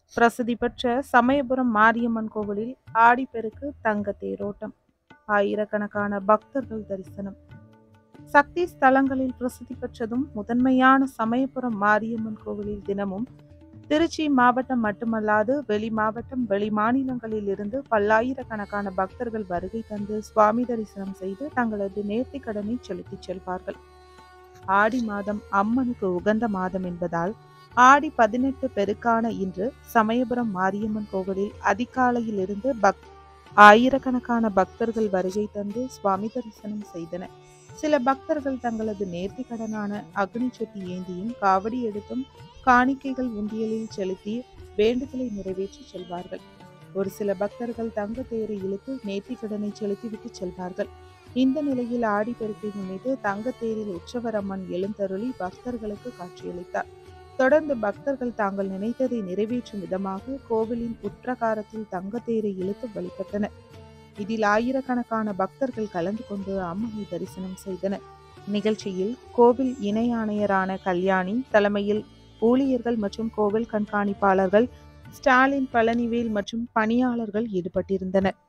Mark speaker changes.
Speaker 1: பிரசித்தி பெற்ற சமயபுரம் மாரியம்மன் கோவிலில் ஆடிப்பெருக்கு தங்க தேரோட்டம் ஆயிரக்கணக்கான பக்தர்கள் தரிசனம் சக்தி ஸ்தலங்களில் பிரசித்தி பெற்றதும் முதன்மையான சமயபுரம் மாரியம்மன் கோவிலில் தினமும் திருச்சி மாவட்டம் மட்டுமல்லாது வெளி மாவட்டம் வெளி மாநிலங்களில் இருந்து பல்லாயிரக்கணக்கான பக்தர்கள் வருகை தந்து சுவாமி தரிசனம் செய்து தங்களது நேர்த்திக் கடனை செலுத்திச் செல்வார்கள் ஆடி மாதம் அம்மனுக்கு உகந்த மாதம் என்பதால் ஆடி பதினெட்டு பெருக்கான இன்று சமயபுரம் மாரியம்மன் கோவிலில் அதிகாலையில் இருந்து பக் ஆயிரக்கணக்கான பக்தர்கள் வருகை தந்து சுவாமி தரிசனம் செய்தனர் சில பக்தர்கள் தங்களது நேர்த்தி கடனான அக்னி சொட்டி ஏந்தியும் காவடி எடுத்தும் காணிக்கைகள் உண்டியலில் செலுத்தி வேண்டுதலை நிறைவேற்றி செல்வார்கள் ஒரு சில பக்தர்கள் தங்க தேரை இழுத்து நேர்த்தி கடனை செலுத்திவிட்டு செல்வார்கள் இந்த நிலையில் ஆடிப்பெருக்கை முன்னிட்டு தங்கத்தேரில் உற்சவரம்மன் எழுந்தருளி பக்தர்களுக்கு காட்சியளித்தார் தொடர்ந்து பக்தர்கள் தாங்கள் நினைத்ததை நிறைவேற்றும் விதமாக கோவிலின் உட்பிரகாரத்தில் தங்கத்தேரை இழுத்து வழிபட்டனர் இதில் ஆயிரக்கணக்கான பக்தர்கள் கலந்து கொண்டு அம்மனை தரிசனம் செய்தனர் நிகழ்ச்சியில் கோவில் இணை ஆணையரான கல்யாணி தலைமையில் ஊழியர்கள் மற்றும் கோவில் கண்காணிப்பாளர்கள் ஸ்டாலின் பழனிவேல் மற்றும் பணியாளர்கள் ஈடுபட்டிருந்தனர்